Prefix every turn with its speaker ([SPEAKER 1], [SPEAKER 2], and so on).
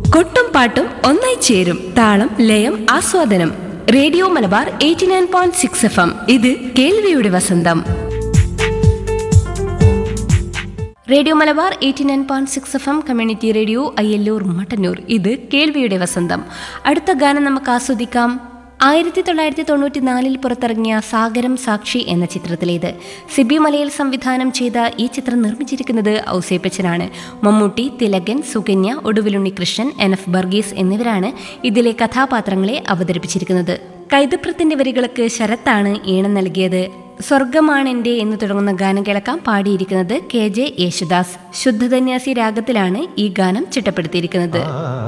[SPEAKER 1] കൊട്ടും പാട്ടും ഒന്നായി ചേരും താളം ലയം ആസ്വാദനം radio Malabar eighty nine point six F M ഇത് കേൾവിയുടെ വസന്തം radio Malabar eighty nine point six F M community radio Ayyalloor Mattannur ഇത് കേൾവിയുടെ വസന്തം അടുത്ത ഗാനം നമുക്ക് ആസ്വദിക്കാം ആയിരത്തി തൊള്ളായിരത്തി തൊണ്ണൂറ്റി നാലിൽ പുറത്തിറങ്ങിയ സാഗരം സാക്ഷി എന്ന ചിത്രത്തിലേത് സിബി മലയിൽ സംവിധാനം ചെയ്ത ഈ ചിത്രം നിർമ്മിച്ചിരിക്കുന്നത് ഔസേപ്പച്ചനാണ് മമ്മൂട്ടി തിലകൻ സുകന്യ ഒടുവിലുണ്ണികൃഷ്ണൻ എൻ എഫ് ബർഗീസ് എന്നിവരാണ് ഇതിലെ കഥാപാത്രങ്ങളെ അവതരിപ്പിച്ചിരിക്കുന്നത് കൈതപ്രത്തിന്റെ വരികൾക്ക് ശരത്താണ് ഈണം നൽകിയത് സ്വർഗമാണെന്റെ എന്ന് തുടങ്ങുന്ന ഗാനം കേൾക്കാം പാടിയിരിക്കുന്നത് കെ ജെ യേശുദാസ് ശുദ്ധധന്യാസി രാഗത്തിലാണ് ഈ ഗാനം ചിട്ടപ്പെടുത്തിയിരിക്കുന്നത്